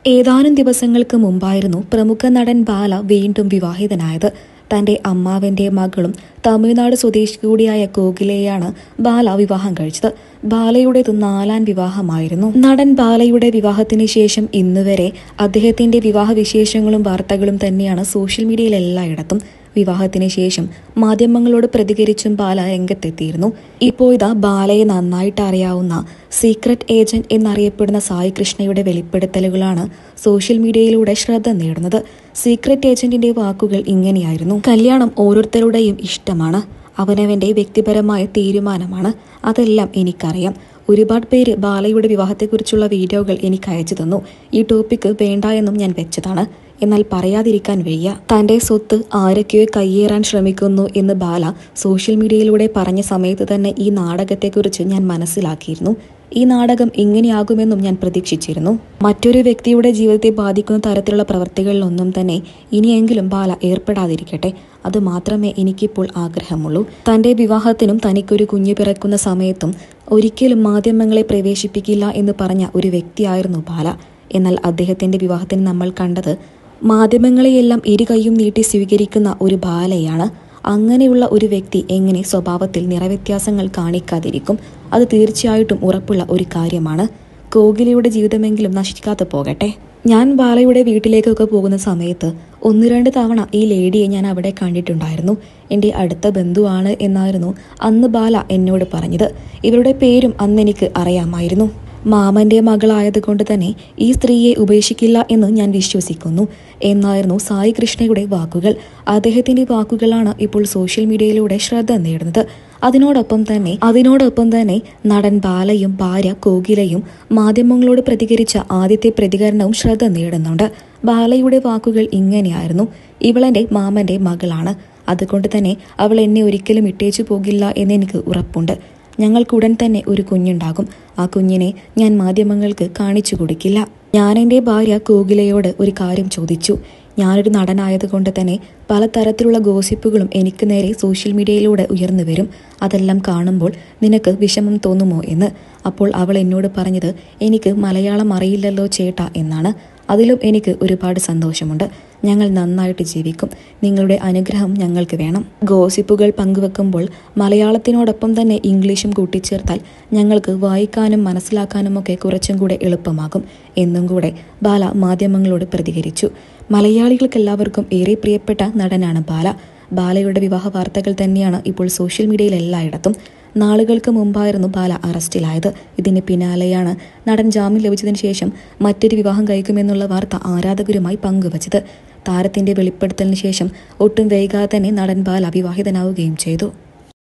ഏതാനും ദിവസങ്ങൾക്ക് മുമ്പായിരുന്നു പ്രമുഖ നടൻ ബാല വീണ്ടും വിവാഹിതനായത് തന്റെ അമ്മാവന്റെ മകളും തമിഴ്നാട് സ്വദേശി കൂടിയായ കോകിലയെയാണ് ബാല വിവാഹം കഴിച്ചത് ബാലയുടേത് നാലാം വിവാഹമായിരുന്നു നടൻ ബാലയുടെ വിവാഹത്തിന് ശേഷം ഇന്നുവരെ അദ്ദേഹത്തിന്റെ വിവാഹ വിശേഷങ്ങളും വാർത്തകളും തന്നെയാണ് സോഷ്യൽ മീഡിയയിൽ എല്ലായിടത്തും വിവാഹത്തിന് ശേഷം മാധ്യമങ്ങളോട് പ്രതികരിച്ചും ബാല രംഗത്തെത്തിയിരുന്നു ഇപ്പോൾ ഇതാ ബാലയെ നന്നായിട്ട് അറിയാവുന്ന സീക്രട്ട് ഏജന്റ് എന്നറിയപ്പെടുന്ന സായി കൃഷ്ണയുടെ വെളിപ്പെടുത്തലുകളാണ് സോഷ്യൽ മീഡിയയിലൂടെ ശ്രദ്ധ നേടുന്നത് സീക്രട്ട് ഏജന്റിന്റെ വാക്കുകൾ ഇങ്ങനെയായിരുന്നു കല്യാണം ഓരോരുത്തരുടെയും ഇഷ്ടമാണ് അവനവന്റെ വ്യക്തിപരമായ തീരുമാനമാണ് അതെല്ലാം എനിക്കറിയാം ഒരുപാട് പേര് ബാലയുടെ വിവാഹത്തെക്കുറിച്ചുള്ള വീഡിയോകൾ എനിക്ക് അയച്ചു തന്നു ഈ ടോപ്പിക്ക് വേണ്ട എന്നും ഞാൻ വെച്ചതാണ് എന്നാൽ പറയാതിരിക്കാൻ വയ്യ തന്റെ സ്വത്ത് ആരൊക്കെയോ കയ്യേറാൻ ശ്രമിക്കുന്നു എന്ന് ബാല സോഷ്യൽ മീഡിയയിലൂടെ പറഞ്ഞ സമയത്ത് തന്നെ ഈ നാടകത്തെക്കുറിച്ച് ഞാൻ മനസ്സിലാക്കിയിരുന്നു ഈ നാടകം ഇങ്ങനെയാകുമെന്നും ഞാൻ പ്രതീക്ഷിച്ചിരുന്നു മറ്റൊരു വ്യക്തിയുടെ ജീവിതത്തെ ബാധിക്കുന്ന തരത്തിലുള്ള പ്രവർത്തികളിലൊന്നും തന്നെ ഇനിയെങ്കിലും ബാല ഏർപ്പെടാതിരിക്കട്ടെ അത് മാത്രമേ എനിക്കിപ്പോൾ ആഗ്രഹമുള്ളൂ തന്റെ വിവാഹത്തിനും തനിക്കൊരു കുഞ്ഞു പിറക്കുന്ന സമയത്തും ഒരിക്കലും മാധ്യമങ്ങളെ പ്രവേശിപ്പിക്കില്ല എന്ന് പറഞ്ഞ ഒരു വ്യക്തിയായിരുന്നു ബാല എന്നാൽ അദ്ദേഹത്തിന്റെ വിവാഹത്തിന് നമ്മൾ കണ്ടത് മാധ്യമങ്ങളെയെല്ലാം ഇരു കൈയും നീട്ടി സ്വീകരിക്കുന്ന ഒരു ബാലയാണ് അങ്ങനെയുള്ള ഒരു വ്യക്തി എങ്ങനെ സ്വഭാവത്തിൽ നിറവ്യത്യാസങ്ങൾ കാണിക്കാതിരിക്കും അത് തീർച്ചയായിട്ടും ഉറപ്പുള്ള ഒരു കാര്യമാണ് കോകിലയുടെ ജീവിതമെങ്കിലും നശിക്കാതെ പോകട്ടെ ഞാൻ ബാലയുടെ വീട്ടിലേക്കൊക്കെ പോകുന്ന സമയത്ത് ഒന്ന് രണ്ട് തവണ ഈ ലേഡിയെ ഞാൻ അവിടെ കണ്ടിട്ടുണ്ടായിരുന്നു എൻ്റെ അടുത്ത ബന്ധുവാണ് എന്നായിരുന്നു അന്ന് ബാല എന്നോട് പറഞ്ഞത് ഇവരുടെ പേരും അന്ന് എനിക്ക് അറിയാമായിരുന്നു മാമന്റെ മകളായതുകൊണ്ട് തന്നെ ഈ സ്ത്രീയെ ഉപേക്ഷിക്കില്ല എന്ന് ഞാൻ വിശ്വസിക്കുന്നു എന്നായിരുന്നു സായി കൃഷ്ണയുടെ വാക്കുകൾ അദ്ദേഹത്തിന്റെ വാക്കുകളാണ് ഇപ്പോൾ സോഷ്യൽ മീഡിയയിലൂടെ ശ്രദ്ധ നേടുന്നത് അതിനോടൊപ്പം തന്നെ അതിനോടൊപ്പം തന്നെ നടൻ ബാലയും ഭാര്യ കോകിലയും മാധ്യമങ്ങളോട് പ്രതികരിച്ച ആദ്യത്തെ പ്രതികരണവും ശ്രദ്ധ നേടുന്നുണ്ട് ബാലയുടെ വാക്കുകൾ ഇങ്ങനെയായിരുന്നു ഇവളെന്റെ മാമന്റെ മകളാണ് അതുകൊണ്ട് തന്നെ അവൾ എന്നെ ഒരിക്കലും ഇട്ടേച്ചു പോകില്ല എന്നെനിക്ക് ഉറപ്പുണ്ട് ഞങ്ങൾക്കുടൻ തന്നെ ഒരു കുഞ്ഞുണ്ടാകും ആ കുഞ്ഞിനെ ഞാൻ മാധ്യമങ്ങൾക്ക് കാണിച്ചു കൊടുക്കില്ല ഞാൻ എൻ്റെ ഭാര്യ കോകിലയോട് ഒരു കാര്യം ചോദിച്ചു ഞാനൊരു നടനായതുകൊണ്ട് തന്നെ പലതരത്തിലുള്ള ഗോസിപ്പുകളും എനിക്ക് നേരെ സോഷ്യൽ മീഡിയയിലൂടെ ഉയർന്നു വരും അതെല്ലാം കാണുമ്പോൾ നിനക്ക് വിഷമം തോന്നുമോ എന്ന് അപ്പോൾ അവൾ എന്നോട് പറഞ്ഞത് എനിക്ക് മലയാളം അറിയില്ലല്ലോ ചേട്ടാ എന്നാണ് അതിലും എനിക്ക് ഒരുപാട് സന്തോഷമുണ്ട് ഞങ്ങൾ നന്നായിട്ട് ജീവിക്കും നിങ്ങളുടെ അനുഗ്രഹം ഞങ്ങൾക്ക് വേണം ഗോസിപ്പുകൾ പങ്കുവെക്കുമ്പോൾ മലയാളത്തിനോടൊപ്പം തന്നെ ഇംഗ്ലീഷും കൂട്ടിച്ചേർത്താൽ ഞങ്ങൾക്ക് വായിക്കാനും മനസ്സിലാക്കാനുമൊക്കെ കുറച്ചും കൂടെ എളുപ്പമാകും എന്നും കൂടെ ബാല മാധ്യമങ്ങളോട് പ്രതികരിച്ചു മലയാളികൾക്കെല്ലാവർക്കും ഏറെ പ്രിയപ്പെട്ട നടനാണ് ബാല ബാലയുടെ വിവാഹ വാർത്തകൾ തന്നെയാണ് ഇപ്പോൾ സോഷ്യൽ മീഡിയയിൽ എല്ലായിടത്തും നാളുകൾക്ക് മുമ്പായിരുന്നു ബാല അറസ്റ്റിലായത് ഇതിന് പിന്നാലെയാണ് നടൻ ജാമ്യം ലഭിച്ചതിന് ശേഷം മറ്റൊരു വിവാഹം കഴിക്കുമെന്നുള്ള വാർത്ത ആരാധകരുമായി പങ്കുവച്ചത് താരത്തിന്റെ വെളിപ്പെടുത്തലിന് ശേഷം ഒട്ടും വൈകാതെ തന്നെ നടൻ ബാല വിവാഹിതനാവുകയും ചെയ്തു